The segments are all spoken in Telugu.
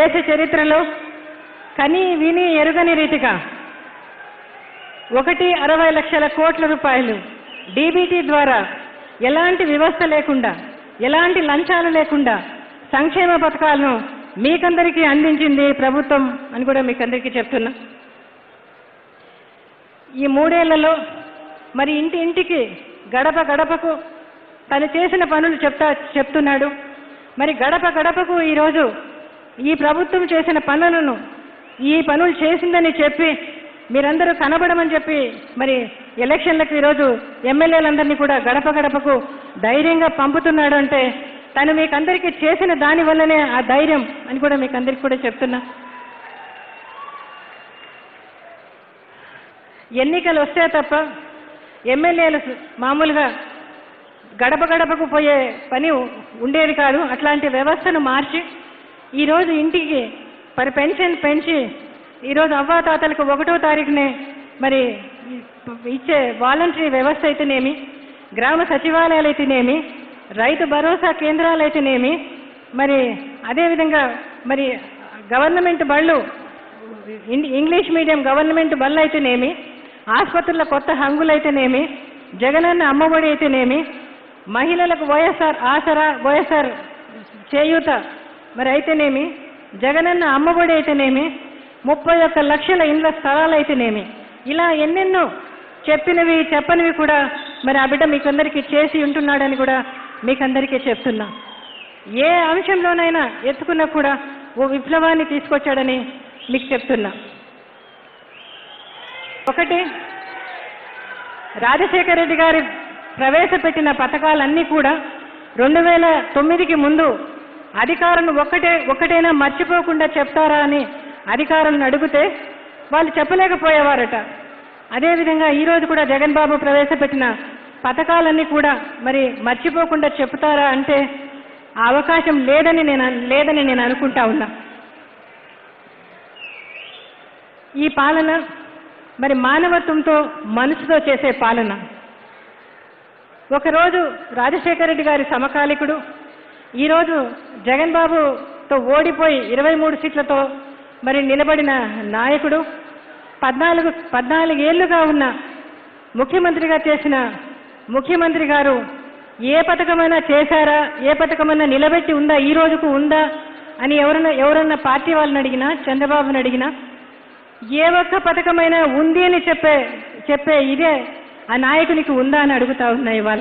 దేశ చరిత్రలో కని విని ఎరుగని రీతిగా ఒకటి అరవై లక్షల కోట్ల రూపాయలు డీబీటీ ద్వారా ఎలాంటి వ్యవస్థ లేకుండా ఎలాంటి లంచాలు లేకుండా సంక్షేమ పథకాలను మీకందరికీ అందించింది ప్రభుత్వం అని కూడా మీకందరికీ చెప్తున్నా ఈ మూడేళ్లలో మరి ఇంటి ఇంటికి గడప గడపకు తను చేసిన పనులు చెప్తా చెప్తున్నాడు మరి గడప గడపకు ఈరోజు ఈ ప్రభుత్వం చేసిన పనులను ఈ పనులు చేసిందని చెప్పి మీరందరూ కనబడమని చెప్పి మరి ఎలక్షన్లకు ఈరోజు ఎమ్మెల్యేలందరినీ కూడా గడప గడపకు ధైర్యంగా పంపుతున్నాడు అంటే తను మీకందరికీ చేసిన దాని వల్లనే ఆ ధైర్యం అని కూడా మీకు అందరికీ కూడా చెప్తున్నా ఎన్నికలు వస్తే తప్ప ఎమ్మెల్యేలు మామూలుగా గడప గడపకు పోయే పని ఉండేది కాదు అట్లాంటి వ్యవస్థను మార్చి ఈరోజు ఇంటికి మరి పెన్షన్ పెంచి ఈరోజు అవ్వాతాతలకు ఒకటో తారీఖునే మరి ఇచ్చే వాలంటరీ వ్యవస్థ అయితేనేమి గ్రామ సచివాలయాలు అయితేనేమి రైతు భరోసా కేంద్రాలు అయితేనేమి మరి అదేవిధంగా మరి గవర్నమెంట్ బళ్ళు ఇం- ఇంగ్లీష్ మీడియం గవర్నమెంట్ బళ్ళు అయితేనేమి ఆసుపత్రుల కొత్త హంగులు అయితేనేమి జగనన్న అమ్మఒడి అయితేనేమి మహిళలకు వైఎస్ఆర్ ఆసరా వైఎస్ఆర్ చేయూత మరి అయితేనేమి జగనన్న అమ్మఒడి అయితేనేమి ముప్పై ఒక్క లక్షల ఇండ్ల స్థలాలు అయితేనేమి ఇలా ఎన్నెన్నో చెప్పినవి చెప్పనివి కూడా మరి ఆ బిడ్డ మీకందరికీ చేసి ఉంటున్నాడని కూడా మీకందరికీ చెప్తున్నా ఏ అంశంలోనైనా ఎత్తుకున్నా కూడా ఓ విప్లవాన్ని తీసుకొచ్చాడని మీకు చెప్తున్నా ఒకటి రాజశేఖర రెడ్డి గారి ప్రవేశపెట్టిన పథకాలన్నీ కూడా రెండు వేల తొమ్మిదికి ముందు అధికారులను ఒక్కటే ఒక్కటైనా మర్చిపోకుండా చెప్తారా అని అధికారులను అడిగితే వాళ్ళు చెప్పలేకపోయేవారట అదేవిధంగా ఈరోజు కూడా జగన్ బాబు ప్రవేశపెట్టిన పథకాలన్నీ కూడా మరి మర్చిపోకుండా చెప్తారా అంటే ఆ అవకాశం లేదని నేను అన్- లేదని నేను అనుకుంటా ఉన్నా ఈ పాలన మరి మానవత్వంతో మనసుతో చేసే పాలన ఒకరోజు రాజశేఖర రెడ్డి గారి సమకాలికుడు ఈరోజు జగన్ బాబుతో ఓడిపోయి ఇరవై మూడు సీట్లతో మరి నిలబడిన నాయకుడు పద్నాలుగు పద్నాలుగు ఏళ్లుగా ఉన్న ముఖ్యమంత్రిగా చేసిన ముఖ్యమంత్రి గారు ఏ పథకమైనా చేశారా ఏ పథకమైనా నిలబెట్టి ఉందా ఈ రోజుకు ఉందా అని ఎవరన్నా ఎవరన్నా పార్టీ వాళ్ళని అడిగినా చంద్రబాబుని అడిగినా ఏ ఒక్క పథకమైనా ఉంది అని చెప్పే చెప్పే ఇదే ఆ నాయకునికి ఉందా అని అడుగుతా ఉన్నా ఇవాళ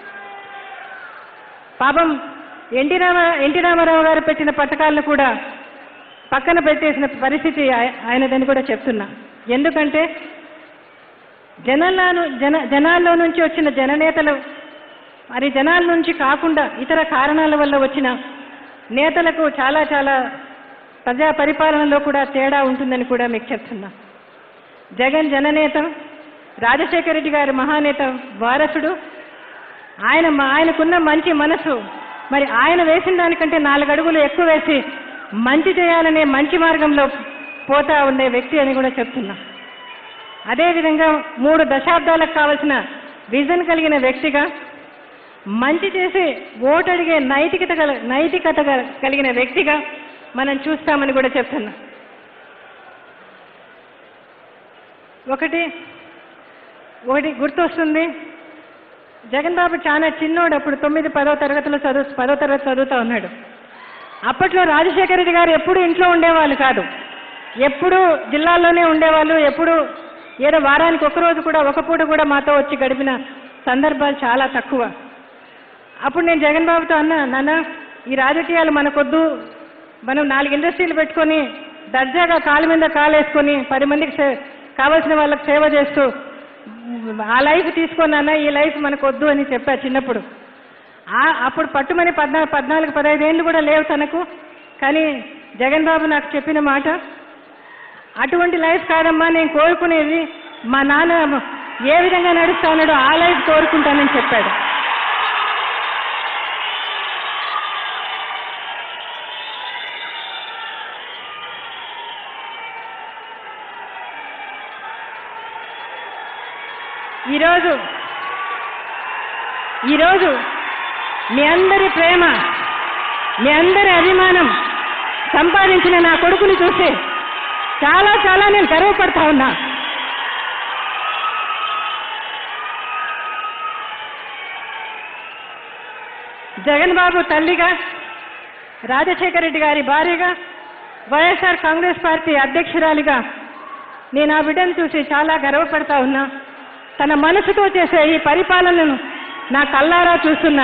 పాపం ఎన్టీ రామ ఎన్టీ రామారావు గారు పెట్టిన పథకాలను కూడా పక్కన పెట్టేసిన పరిస్థితి ఆయ- ఆయనదని కూడా చెప్తున్నా ఎందుకంటే జనాల్లో జన జనాల్లో నుంచి వచ్చిన జననేతలు మరి జనాల నుంచి కాకుండా ఇతర కారణాల వల్ల వచ్చిన నేతలకు చాలా చాలా ప్రజా పరిపాలనలో కూడా తేడా ఉంటుందని కూడా మీకు చెప్తున్నా జగన్ జననేత రాజశేఖర రెడ్డి గారి మహానేత వారసుడు ఆయన ఆయనకున్న మంచి మనసు మరి ఆయన వేసిన దానికంటే నాలుగు అడుగులు ఎక్కువ వేసి మంచి చేయాలనే మంచి మార్గంలో పోతా ఉండే వ్యక్తి అని కూడా చెప్తున్నా అదేవిధంగా మూడు దశాబ్దాలకు కావలసిన విజన్ కలిగిన వ్యక్తిగా మంచి చేసి ఓటు అడిగే నైతికత గల నైతికత గల- కలిగిన వ్యక్తిగా మనం చూస్తామని కూడా చెప్తున్నా ఒకటి ఒకటి గుర్తొస్తుంది జగన్ బాబు చాలా చిన్నోడు అప్పుడు తొమ్మిది పదో తరగతిలో చదువు పదో తరగతి చదువుతా ఉన్నాడు అప్పట్లో రాజశేఖర రెడ్డి గారు ఎప్పుడు ఇంట్లో ఉండేవాళ్ళు కాదు ఎప్పుడు జిల్లాల్లోనే ఉండేవాళ్ళు ఎప్పుడు ఏదో వారానికి ఒక రోజు కూడా ఒక పూట కూడా మాతో వచ్చి గడిపిన సందర్భాలు చాలా తక్కువ అప్పుడు నేను జగన్ బాబుతో అన్నా నాన్న ఈ రాజకీయాలు మనకొద్దు మనం నాలుగు ఇండస్ట్రీలు పెట్టుకొని దర్జాగా కాలు మీద కాలు వేసుకొని పది మందికి సే- కావాల్సిన వాళ్ళకి సేవ చేస్తూ ఆ లైఫ్ తీసుకున్నానా ఈ లైఫ్ మనకు వద్దు అని చెప్పా చిన్నప్పుడు ఆ అప్పుడు పట్టుమని పద్నా పద్నాలుగు పదహైదు ఏళ్ళు కూడా లేవు తనకు కానీ జగన్ బాబు నాకు చెప్పిన మాట అటువంటి లైఫ్ కాదమ్మా నేను కోరుకునేది మా నాన్న ఏ విధంగా నడుస్తా ఉన్నాడో ఆ లైఫ్ కోరుకుంటానని చెప్పాడు ఈరోజు ఈరోజు మీ అందరి ప్రేమ మీ అందరి అభిమానం సంపాదించిన నా కొడుకుని చూసి చాలా చాలా నేను గర్వపడతా ఉన్నా జగన్ బాబు తల్లిగా రాజశేఖర రెడ్డి గారి భార్యగా వైఎస్ఆర్ కాంగ్రెస్ పార్టీ అధ్యక్షురాలిగా నేను ఆ బిడ్డను చూసి చాలా గర్వపడతా ఉన్నా తన మనసుతో చేసే ఈ పరిపాలనను నా కల్లారా చూస్తున్నా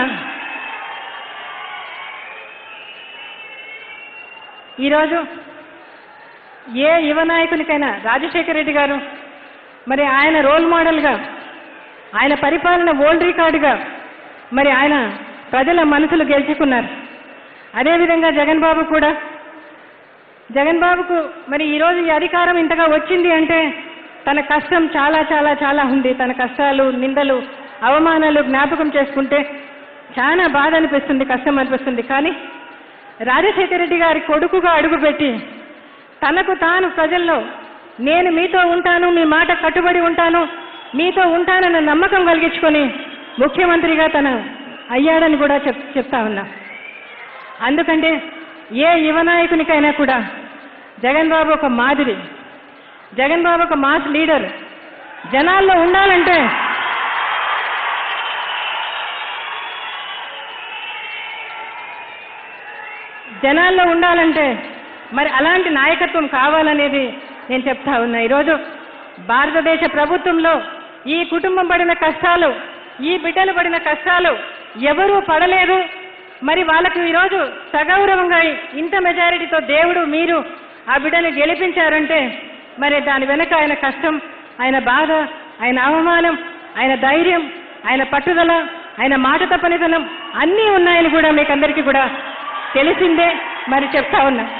ఈరోజు ఏ యువ నాయకునికైనా రాజశేఖర రెడ్డి గారు మరి ఆయన రోల్ మోడల్గా ఆయన పరిపాలన ఓల్డ్ రికార్డుగా మరి ఆయన ప్రజల మనసులు గెలుచుకున్నారు అదేవిధంగా జగన్ బాబు కూడా జగన్ బాబుకు మరి ఈరోజు ఈ అధికారం ఇంతగా వచ్చింది అంటే తన కష్టం చాలా చాలా చాలా ఉంది తన కష్టాలు నిందలు అవమానాలు జ్ఞాపకం చేసుకుంటే చాలా బాధ అనిపిస్తుంది కష్టం అనిపిస్తుంది కానీ రాజశేఖర రెడ్డి గారి కొడుకుగా అడుగుపెట్టి తనకు తాను ప్రజల్లో నేను మీతో ఉంటాను మీ మాట కట్టుబడి ఉంటాను మీతో ఉంటానన్న నమ్మకం కలిగించుకొని ముఖ్యమంత్రిగా తన అయ్యాడని కూడా చెప్ చెప్తా ఉన్నా అందుకంటే ఏ యువ నాయకునికైనా కూడా జగన్ బాబు ఒక మాదిరి జగన్ బాబు ఒక మాస్ లీడర్ జనాల్లో ఉండాలంటే జనాల్లో ఉండాలంటే మరి అలాంటి నాయకత్వం కావాలనేది నేను చెప్తా ఉన్నా ఈరోజు భారతదేశ ప్రభుత్వంలో ఈ కుటుంబం పడిన కష్టాలు ఈ బిడ్డలు పడిన కష్టాలు ఎవరూ పడలేదు మరి వాళ్ళకు ఈరోజు సగౌరవంగా ఇంత మెజారిటీతో దేవుడు మీరు ఆ బిడ్డని గెలిపించారంటే మరి దాని వెనక ఆయన కష్టం ఆయన బాధ ఆయన అవమానం ఆయన ధైర్యం ఆయన పట్టుదల ఆయన మాట తప్పనితనం అన్నీ ఉన్నాయని కూడా మీకు అందరికీ కూడా తెలిసిందే మరి చెప్తా ఉన్నా